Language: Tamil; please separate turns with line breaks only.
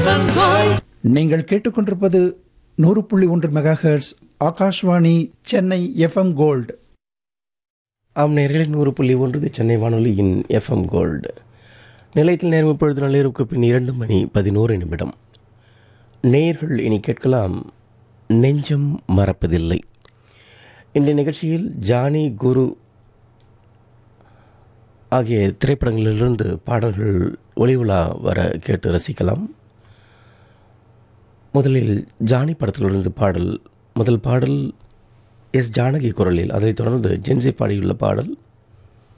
எஃப்எம் கோல்ட்
நீங்கள் கேட்டுக்கொண்டிருப்பது நூறு புள்ளி ஒன்று mega hertz Akashvani Chennai F M gold
ஆம் நேர்களை நூறு புள்ளி ஒன்று இது சென்னை வானொலியின் எஃப்எம் கோல்டு நிலையத்தில் நேரம் இப்பொழுது நள்ளிரவுக்கு பின் இரண்டு மணி பதினோரு நிமிடம் நேர்கள் இனி கேட்கலாம் நெஞ்சம் மறப்பதில்லை இன்றைய நிகழ்ச்சியில் ஜானி குரு ஆகிய திரைப்படங்களிலிருந்து பாடல்கள் ஒளி உலா வர கேட்டு ரசிக்கலாம் முதலில் ஜானி படத்திலிருந்து பாடல் முதல் பாடல் எஸ் ஜானகி குரலில் அதைத் தொடர்ந்து ஜென்சி பாடியுள்ள பாடல்